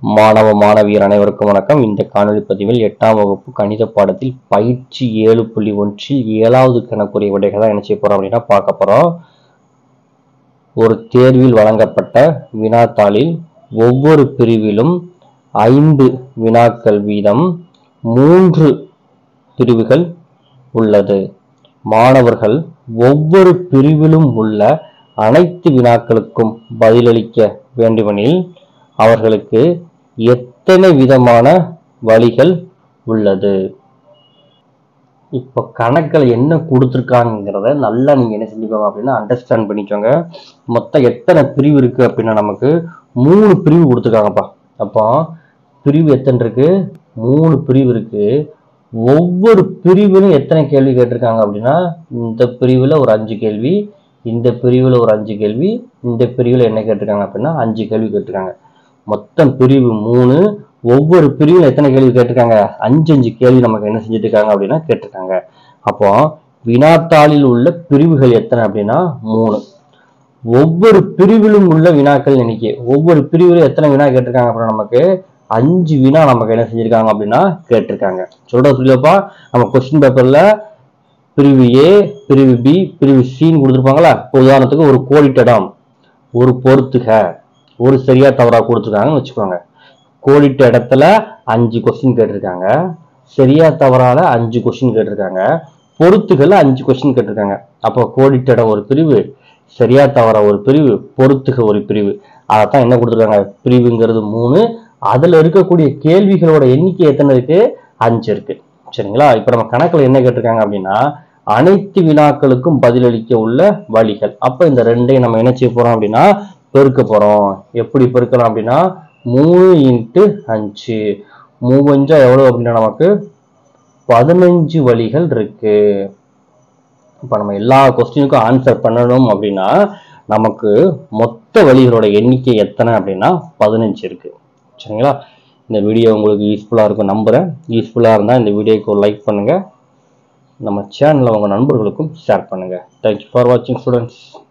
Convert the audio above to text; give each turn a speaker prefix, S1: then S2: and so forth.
S1: மாணவ மாணவியர் அனைவருக்கும் வணக்கம் இந்த காணொளி பதிவில் எட்டாம் வகுப்பு கணித பாடத்தில் பயிற்சி ஏழு புள்ளி ஒன்றில் ஏழாவது கணக்குரிய விடைகள் தான் என்ன செய்ய போறோம் அப்படின்னா பார்க்க போறோம் ஒரு தேர்வில் வழங்கப்பட்ட வினாத்தாளில் ஒவ்வொரு பிரிவிலும் ஐந்து வினாக்கள் வீதம் மூன்று பிரிவுகள் உள்ளது மாணவர்கள் ஒவ்வொரு பிரிவிலும் உள்ள அனைத்து வினாக்களுக்கும் பதிலளிக்க வேண்டுமெனில் அவர்களுக்கு எத்தனை விதமான வழிகள் உள்ளது இப்போ கணக்கில் என்ன கொடுத்துருக்காங்கிறத நல்லா நீங்கள் என்ன செஞ்சுக்கோங்க அப்படின்னா அண்டர்ஸ்டாண்ட் பண்ணிக்கோங்க மொத்தம் எத்தனை பிரிவு இருக்குது அப்படின்னா நமக்கு மூணு பிரிவு கொடுத்துருக்காங்கப்பா அப்போ பிரிவு எத்தனை இருக்கு மூணு பிரிவு இருக்கு ஒவ்வொரு பிரிவிலும் எத்தனை கேள்வி கேட்டிருக்காங்க அப்படின்னா இந்த பிரிவில் ஒரு அஞ்சு கேள்வி இந்த பிரிவில் ஒரு அஞ்சு கேள்வி இந்த பிரிவில் என்ன கேட்டிருக்காங்க அப்படின்னா அஞ்சு கேள்வி கேட்டிருக்காங்க மொத்தம் பிரிவு மூணு ஒவ்வொரு பிரிவில் எத்தனை கேள்வி கேட்டிருக்காங்க அஞ்சு அஞ்சு கேள்வி நமக்கு என்ன செஞ்சுட்டு இருக்காங்க அப்படின்னா கேட்டிருக்காங்க அப்போ வினாத்தாளில் உள்ள பிரிவுகள் எத்தனை அப்படின்னா மூணு ஒவ்வொரு பிரிவிலும் உள்ள வினாக்கள் எண்ணிக்கை ஒவ்வொரு பிரிவிலும் எத்தனை வினா கேட்டிருக்காங்க அப்படின்னா நமக்கு அஞ்சு வினா நமக்கு என்ன செஞ்சிருக்காங்க அப்படின்னா கேட்டிருக்காங்க சொல்றது புரியலப்பா நம்ம கொஸ்டின் பேப்பர்ல பிரிவு ஏ பிரிவு பி பிரிவு சின்னு கொடுத்துருப்பாங்களா இப்போ உதாரணத்துக்கு ஒரு கோடிட்டிடம் ஒரு பொறுத்துக ஒரு சரியா தவறா கொடுத்துருக்காங்கன்னு வச்சுக்கோங்க கோடிட்ட இடத்துல அஞ்சு கொஸ்டின் கேட்டிருக்காங்க சரியா தவறால அஞ்சு கொஸ்டின் கேட்டிருக்காங்க பொறுத்துகள்ல அஞ்சு கொஸ்டின் கேட்டிருக்காங்க அப்போ கோடிட்ட இடம் ஒரு பிரிவு சரியா தவறா ஒரு பிரிவு பொறுத்துக ஒரு பிரிவு அதைத்தான் என்ன கொடுத்துருக்காங்க பிரிவுங்கிறது மூணு அதுல இருக்கக்கூடிய கேள்விகளோட எண்ணிக்கை எத்தனை இருக்கு அஞ்சு இருக்கு சரிங்களா இப்ப நம்ம கணக்குல என்ன கேட்டிருக்காங்க அப்படின்னா அனைத்து வினாக்களுக்கும் பதிலளிக்க உள்ள வழிகள் அப்ப இந்த ரெண்டையும் நம்ம என்ன செய்ய போறோம் அப்படின்னா பெருக்க போறோம் எப்படி பெருக்கலாம் அப்படின்னா மூணு இன்ட்டு அஞ்சு மூவஞ்சா எவ்வளவு அப்படின்னா நமக்கு பதினஞ்சு வழிகள் இருக்கு இப்போ நம்ம எல்லா கொஸ்டினுக்கும் ஆன்சர் பண்ணணும் அப்படின்னா நமக்கு மொத்த வழிகளோட எண்ணிக்கை எத்தனை அப்படின்னா பதினஞ்சு இருக்கு சரிங்களா இந்த வீடியோ உங்களுக்கு யூஸ்ஃபுல்லாக இருக்கும் நம்புகிறேன் யூஸ்ஃபுல்லாக இருந்தால் இந்த வீடியோக்கு ஒரு லைக் பண்ணுங்கள் நம்ம சேனலை உங்கள் நண்பர்களுக்கும் ஷேர் பண்ணுங்கள் தேங்க்யூ ஃபார் வாட்சிங் ஸ்டூடெண்ட்ஸ்